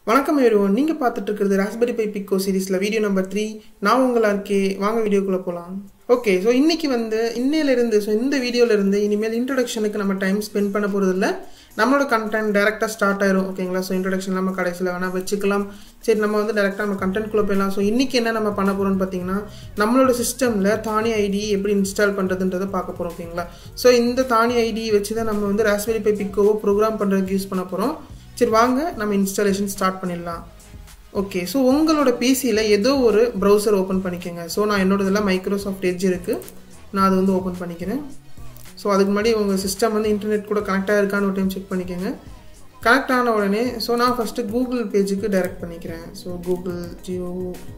வணக்கம் எவ்ரிவன் நீங்கள் பார்த்துட்டு இருக்கிறது ராஸ்பெரி பை பிக்கோ சீரிஸில் வீடியோ நம்பர் த்ரீ நான் உங்களா இருக்கே வாங்க வீடியோக்குள்ளே போகலாம் ஓகே ஸோ இன்னைக்கு வந்து இன்னையிலிருந்து ஸோ இந்த வீடியோலேருந்து இனிமேல் இன்ட்ரடக்ஷனுக்கு நம்ம டைம் ஸ்பெண்ட் பண்ண போகிறதில்ல நம்மளோட கண்டென்ட் டேரெக்டாக ஸ்டார்ட் ஆயிரும் ஓகேங்களா ஸோ இன்ட்ரடக்ஷன் நம்ம கடைசியில் வேணால் வச்சுக்கலாம் சரி நம்ம வந்து டேரெக்டாக நம்ம கண்டென்ட்குள்ளே போயிடலாம் ஸோ இன்றைக்கி என்ன நம்ம பண்ண போகிறோம்னு பார்த்தீங்கன்னா நம்மளோட சிஸ்டமில் தானி ஐடி எப்படி இன்ஸ்டால் பண்ணுறதுன்றதை பார்க்க போகிறோம் ஓகேங்களா ஸோ இந்த தானி ஐடி வச்சு தான் நம்ம வந்து ராஸ்பெரி பை பிக்கோவோ ப்ரோக்ராம் பண்ணுறதுக்கு யூஸ் பண்ண போகிறோம் சரி வாங்க நம்ம இன்ஸ்டாலேஷன் ஸ்டார்ட் பண்ணிடலாம் ஓகே ஸோ உங்களோட பிசியில் ஏதோ ஒரு ப்ரௌசர் ஓப்பன் பண்ணிக்கோங்க ஸோ நான் என்னோடதெல்லாம் மைக்ரோசாஃப்ட் எட்ஜ் இருக்குது நான் அதை வந்து ஓப்பன் பண்ணிக்கிறேன் ஸோ அதுக்கு முன்னாடி உங்கள் சிஸ்டம் வந்து இன்டர்நெட் கூட கனெக்ட் ஆகிருக்கான்னு ஒரு டைம் செக் பண்ணிக்கோங்க கனெக்ட் ஆன உடனே ஸோ நான் ஃபஸ்ட்டு கூகுள் பேஜுக்கு டைரக்ட் பண்ணிக்கிறேன் ஸோ கூகுள் ஜியோ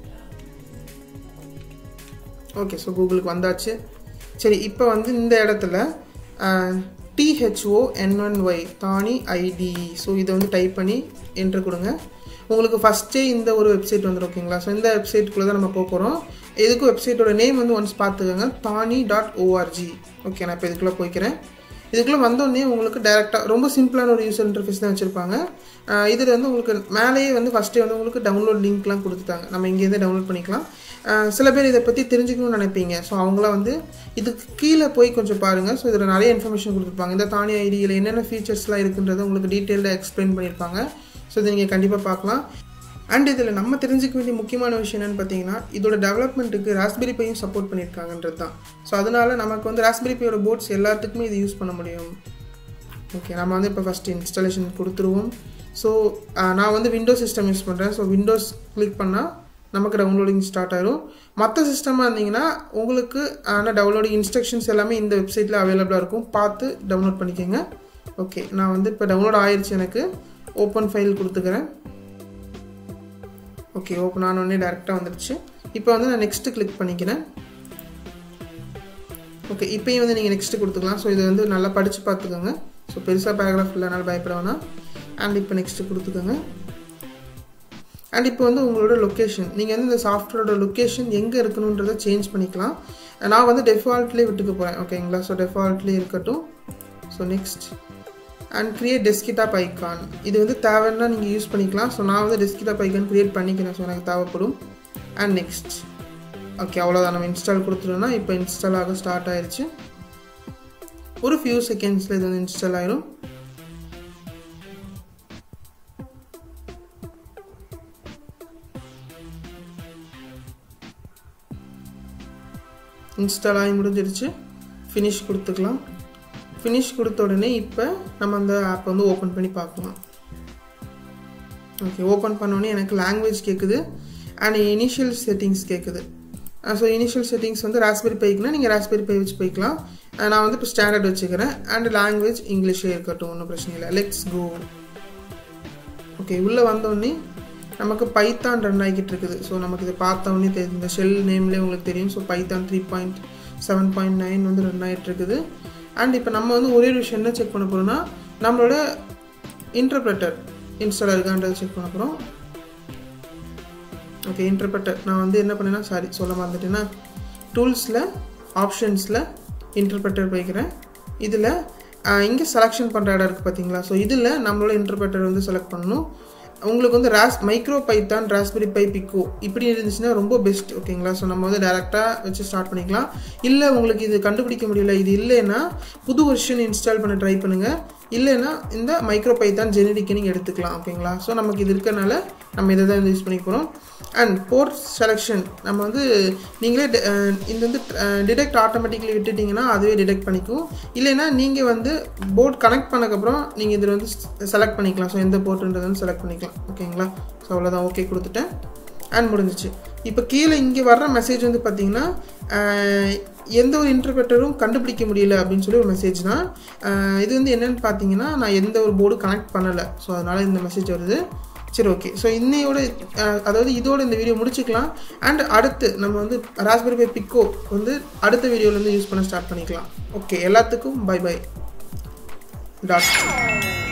ஓகே ஸோ கூகுளுக்கு வந்தாச்சு சரி இப்போ வந்து இந்த இடத்துல T H O N N Y Thonny ID so இதை வந்து டைப் பண்ணி என்ட்ரு கொடுங்க உங்களுக்கு ஃபஸ்ட்டே இந்த ஒரு வெப்சைட் வந்துடும் ஓகேங்களா ஸோ இந்த வெப்சைட்டுக்குள்ளே தான் நம்ம போக போகிறோம் இதுக்கு வெப்சைட்டோட நேம் வந்து ஒன்ஸ் பார்த்துக்கோங்க தானி டாட் ஓஆர்ஜி ஓகே நான் இப்போ இதுக்குள்ளே போய்க்கிறேன் இதுக்குள்ளே வந்தோடனே உங்களுக்கு டேரெக்டாக ரொம்ப சிம்பிளான ஒரு யூசர் இன்டர்ஃபேஸ் தான் வச்சுருப்பாங்க இதில் வந்து உங்களுக்கு மேலேயே வந்து ஃபஸ்ட்டே வந்து உங்களுக்கு டவுன்லோட் லிங்க்லாம் கொடுத்துட்டாங்க நம்ம இங்கேருந்து டவுன்லோட் பண்ணிக்கலாம் சில பேர் இதை பற்றி தெரிஞ்சுக்கணும்னு நினைப்பீங்க ஸோ அவங்களாம் வந்து இதுக்கு கீழே போய் கொஞ்சம் பாருங்கள் ஸோ இதில் நிறைய இன்ஃபர்மேஷன் கொடுத்துருப்பாங்க இந்த தானி ஐடியில் என்னென்ன ஃபீச்சர்ஸ்லாம் இருக்குன்றதை உங்களுக்கு டீட்டெயிலாக எக்ஸ்பிளைன் பண்ணியிருப்பாங்க ஸோ இதை நீங்கள் கண்டிப்பாக பார்க்கலாம் அண்ட் இதில் நம்ம தெரிஞ்சுக்க வேண்டிய முக்கியமான விஷயம் என்னென்னு பார்த்தீங்கன்னா இதோட டெவலப்மெண்ட்டுக்கு ராஸ்பெரி பையும் சப்போர்ட் பண்ணியிருக்காங்கன்றது தான் ஸோ அதனால் நமக்கு வந்து ராஸ்பெரி பையோட போர்ட்ஸ் எல்லாத்துக்குமே இது யூஸ் பண்ண முடியும் ஓகே நம்ம வந்து இப்போ ஃபஸ்ட்டு இன்ஸ்டாலேஷன் கொடுத்துருவோம் ஸோ நான் வந்து விண்டோஸ் சிஸ்டம் யூஸ் பண்ணுறேன் ஸோ விண்டோஸ் கிளிக் பண்ணால் நமக்கு டவுன்லோடிங் ஸ்டார்ட் ஆயிரும் மற்ற சிஸ்டமாக இருந்தீங்கன்னா உங்களுக்கு ஆனால் டவுன்லோடிங் இன்ஸ்ட்ரக்ஷன்ஸ் எல்லாமே இந்த வெப்சைட்டில் அவைலபிளாக இருக்கும் பார்த்து டவுன்லோட் பண்ணிக்கோங்க ஓகே நான் வந்து இப்போ டவுன்லோட் ஆயிடுச்சு எனக்கு ஓப்பன் ஃபைல் கொடுத்துக்கிறேன் ஓகே ஓப்பன் ஆனோடனே டேரெக்டாக வந்துடுச்சு இப்போ வந்து நான் நெக்ஸ்ட்டு கிளிக் பண்ணிக்கிறேன் ஓகே இப்போயும் வந்து நீங்கள் நெக்ஸ்ட்டு கொடுத்துக்கலாம் ஸோ இதை வந்து நல்லா படித்து பார்த்துக்கோங்க ஸோ பெருசாக பேராகிராஃப் இல்லைனால பயப்பட வேணாம் அண்ட் இப்போ நெக்ஸ்ட்டு கொடுத்துக்கோங்க அண்ட் இப்போ வந்து உங்களோட லொக்கேஷன் நீங்கள் வந்து இந்த சாஃப்ட்வேரோட லொக்கேஷன் எங்கே இருக்கணுன்றதை சேஞ்ச் பண்ணிக்கலாம் நான் வந்து டெஃபால்ட்லேயே விட்டுக்க போகிறேன் ஓகேங்களா ஸோ டெஃபால்ட்லேயே இருக்கட்டும் so next and create desktop icon இது வந்து தேவைன்னா நீங்கள் யூஸ் பண்ணிக்கலாம் ஸோ நான் வந்து டெஸ்கிட்டாப் ஐக்கான் க்ரியேட் பண்ணிக்கிறேன் ஸோ எனக்கு தேவைப்படும் அண்ட் நெக்ஸ்ட் ஓகே அவ்வளோதான் நம்ம இன்ஸ்டால் கொடுத்துட்டோம்னா இப்போ இன்ஸ்டால் ஆக ஸ்டார்ட் ஆயிடுச்சு ஒரு ஃபியூ செகண்ட்ஸில் இது வந்து இன்ஸ்டால் ஆயிரும் இன்ஸ்டால் ஆகி முடிஞ்சிருச்சு ஃபினிஷ் கொடுத்துக்கலாம் ஃபினிஷ் கொடுத்த உடனே இப்போ நம்ம அந்த ஆப் வந்து ஓப்பன் பண்ணி பார்க்கலாம் ஓகே ஓப்பன் பண்ணோடனே எனக்கு லாங்குவேஜ் கேட்குது அண்ட் இனிஷியல் செட்டிங்ஸ் கேட்குது ஸோ இனிஷியல் செட்டிங்ஸ் வந்து ராஸ்பெரி பைக்குனா நீங்கள் ராஸ்பெரி பை வச்சு போய்க்கலாம் நான் வந்து இப்போ ஸ்டாண்டர்ட் வச்சுக்கிறேன் அண்ட் லாங்குவேஜ் இங்கிலீஷே இருக்கட்டும் ஒன்றும் பிரச்சனை இல்லை லெட்ஸ் கோ ஓகே உள்ளே வந்தோடனே நமக்கு பைத்தான் ரன் ஆகிக்கிட்டு இருக்குது ஸோ நமக்கு இதை பார்த்தோன்னே தெரியும் இந்த ஷெல் நேம்லேயே உங்களுக்கு தெரியும் so Python three point seven point nine வந்து ரன் ஆகிட்டு இருக்குது அண்ட் இப்போ நம்ம வந்து ஒரே ஒரு விஷயம் என்ன செக் பண்ண போகிறோம்னா நம்மளோட இன்டர்பிரட்டர் இன்ஸ்டால் இருக்கான்றதை செக் பண்ண போகிறோம் ஓகே இன்டர்பிரட்டர் நான் வந்து என்ன பண்ணேன்னா சாரி சொல்ல மறந்துட்டேன்னா டூல்ஸில் ஆப்ஷன்ஸில் இன்டர்பிரட்டர் போய்க்கிறேன் இதில் இங்கே செலெக்ஷன் பண்ணுற இடம் இருக்குது பார்த்தீங்களா ஸோ இதில் நம்மளோட இன்டர்பிரட்டர் வந்து செலக்ட் பண்ணணும் உங்களுக்கு வந்து ராஸ் MicroPython Raspberry Pi Pico இப்படி இருந்துச்சுன்னா ரொம்ப பெஸ்ட் ஓகேங்களா ஸோ நம்ம வந்து டேரெக்டாக வச்சு ஸ்டார்ட் பண்ணிக்கலாம் இல்லை உங்களுக்கு இது கண்டுபிடிக்க முடியல இது இல்லைன்னா புது வெர்ஷன் இன்ஸ்டால் பண்ண ட்ரை பண்ணுங்கள் இல்லைன்னா இந்த மைக்ரோ பைத்தான் ஜெனரிக்கு நீங்கள் எடுத்துக்கலாம் ஓகேங்களா ஸோ நமக்கு இது இருக்கனால நம்ம இதை தான் யூஸ் பண்ணிக்க போகிறோம் அண்ட் போர்ட் செலெக்ஷன் நம்ம வந்து நீங்களே இந்த வந்து டிடெக்ட் ஆட்டோமேட்டிக்லி விட்டுட்டிங்கன்னா அதுவே டிடெக்ட் பண்ணிக்கும் இல்லைன்னா நீங்கள் வந்து போர்ட் கனெக்ட் பண்ணக்கப்புறம் நீங்கள் இதில் வந்து செலக்ட் பண்ணிக்கலாம் ஸோ எந்த போர்ட்டுன்றது வந்து செலக்ட் பண்ணிக்கலாம் ஓகேங்களா ஸோ அவ்வளோதான் ஓகே கொடுத்துட்டேன் அண்ட் முடிஞ்சிச்சு இப்போ கீழே இங்கே வர்ற மெசேஜ் வந்து பார்த்தீங்கன்னா எந்த ஒரு இன்டர்பிரட்டரும் கண்டுபிடிக்க முடியல அப்படின்னு சொல்லி ஒரு மெசேஜ் தான் இது வந்து என்னென்னு பார்த்தீங்கன்னா நான் எந்த ஒரு போர்டு கனெக்ட் பண்ணலை ஸோ அதனால் இந்த மெசேஜ் வருது சரி ஓகே ஸோ இன்னையோட அதாவது இதோட இந்த வீடியோ முடிச்சுக்கலாம் அண்ட் அடுத்து நம்ம வந்து ராஸ்பெரி பை பிக்கோ வந்து அடுத்த வீடியோலேருந்து யூஸ் பண்ண ஸ்டார்ட் பண்ணிக்கலாம் ஓகே எல்லாத்துக்கும் பை பை டாட்